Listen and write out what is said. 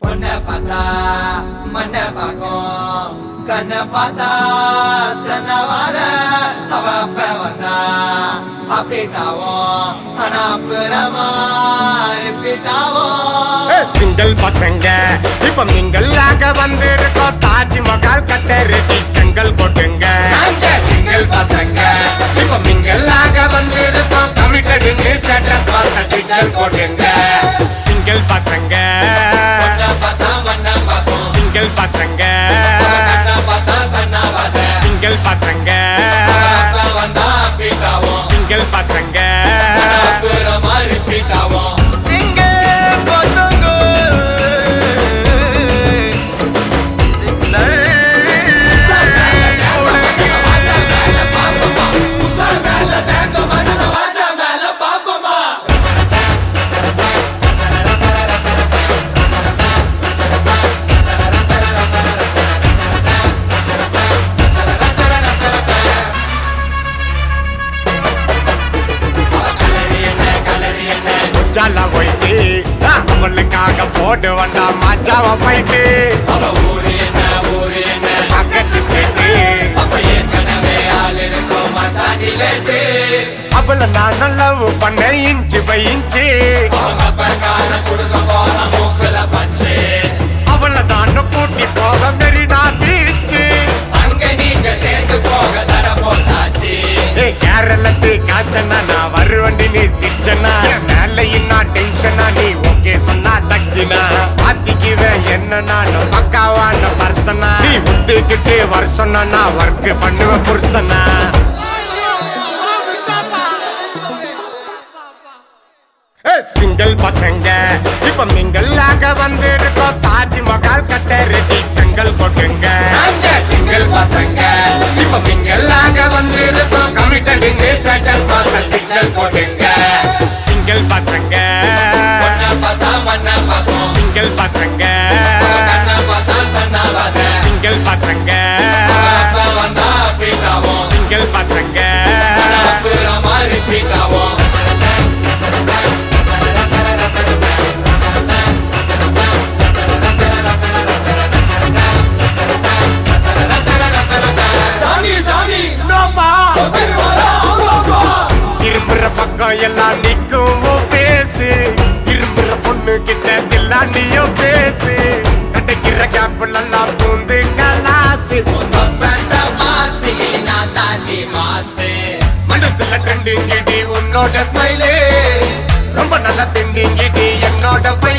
பொண்ணை பார்த்தா மண்ணை பார்க்கும் கண்ணை பார்த்தா ஸ்டன்னவாத அவ அப்ப வந்தா அப்படிட்டாவும் ஆனா அப்புறமா ரிப்பீட்டாவும் சிங்கிள் பசங்க இப்ப மிங்கல்லாக வந்திருக்கோம் தாஜ்மஹால் கட்ட ரெடி செங்கல் போட்டுங்க நாங்க சிங்கிள் பசங்க இப்ப மிங்கல்லாக வந்திருக்கோம் கமிட்டடுன்னு ஸ்டேட்டஸ் பார்த்த சிங்கிள் போட்டுங்க சிங்கிள் பசங்க பொண்ணை பார்த்தா மண்ணை பார்க்கும் சிங்கிள் பசங்க கண்ணை பார்த்தா சன்னவாத சிங்கிள் பசங்க அப்ப வந்தா அப்படிட்டாவும் சிங்கிள் பசங்க அப்புறமா ரிப்பீட்டாவும் சிங்கிள் பசங்க ஜாலா போயிட்டு அவளுக்காக போட்டு வந்தா மச்சாவ போயிட்டு பக்கத்து ஸ்டேட்டு அவள நான் லவ் பண்ண இன்ச்சு பை இன்ச்சு அவள நான் கூட்டி போக மெரினா பீச்சு ஏ கேரளத்து காய்ச்சனா நான் வருவண்டி நீ சிச்சனா மேல இன்னா டென்ஷனா நீ ஓகே சொன்னா தக்கினா மாத்திக்குவேன் என்ன நான் பக்காவான பர்சனா நீ முத்துக்கிட்டு வருஷம்னா நான் ஒர்க் பண்ணுவேன் புருஷனா சிங்கிள் பசங்க இப்ப மிங்கல்லாக வந்திருக்கோம் தாஜ்மஹால் கட்ட ரெடி செங்கல் போட்டுங்க சிங்கிள் பசங்க இப்ப மிங்கல்லாக வந்திருக்கோம் கமிட்டடுன்னு ஸ்டேட்டஸ் பார்த்த சிக்னல் போட்டுங்க சிங்கிள் பசங்க பொண்ணை பார்த்தா மண்ணை பார்க்கும் சிங்கிள் பசங்க கண்ணை பார்த்தா சன்னவாத சிங்கிள் பசங்க அப்ப வந்தா அப்படிட்டாவும் சிங்கிள் பசங்க அப்புறமா ரிப்பீட்டாவும் ஜானி ஜானி திருவாரா ஆமாப்பா இரும்புற பக்கம் எல்லாம் நிக்கும் உன் பேசு இரும்புற பொண்ணு கிட்ட எல்லாம் நீயும் பேசு கிடைக்கிற கேப்பிள் எல்லாம் பூந்து கலாசு உன்னப்பட்ட மாசு இனி நான் தாண்டி மாசு மனசுல ட்ரெண்டிங் இடி உன்னோட ஸ்மைலே ரொம்ப நல்லா திண்டிங்கிடி என்னோட ஃபைல்